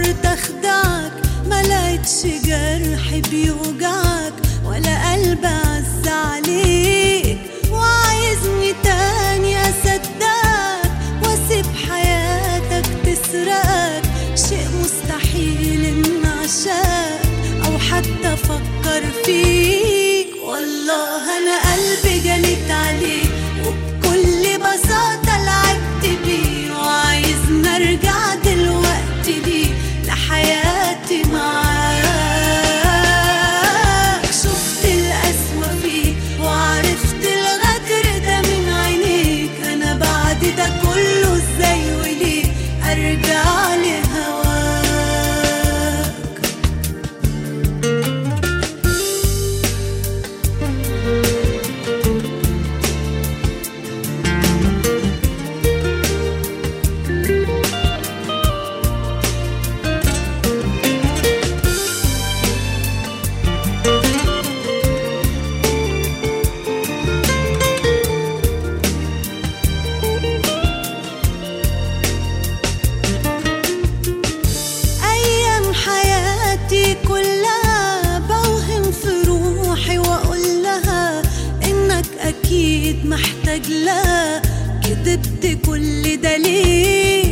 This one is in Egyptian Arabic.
فكرت اخدعك ما لقيتش جرح بيوجعك ولا قلب عز عليك وعايزني تاني اصدقك واسيب حياتك تسرقك شيء مستحيل ان عشاك او حتى افكر فيك والله انا قلبي جليت عليك وبكل بساطة لعبت بيه وعايز نرجع دلوقتي دي لحياتي معاك شفت القسوة فيك وعرفت الغدر ده من عينيك انا بعد ده كله ازاي وليه ارجع لهواك أيام حياتي كلها بوهم في روحي وأقول لها إنك أكيد محتاج لها كدبت كل ده ليه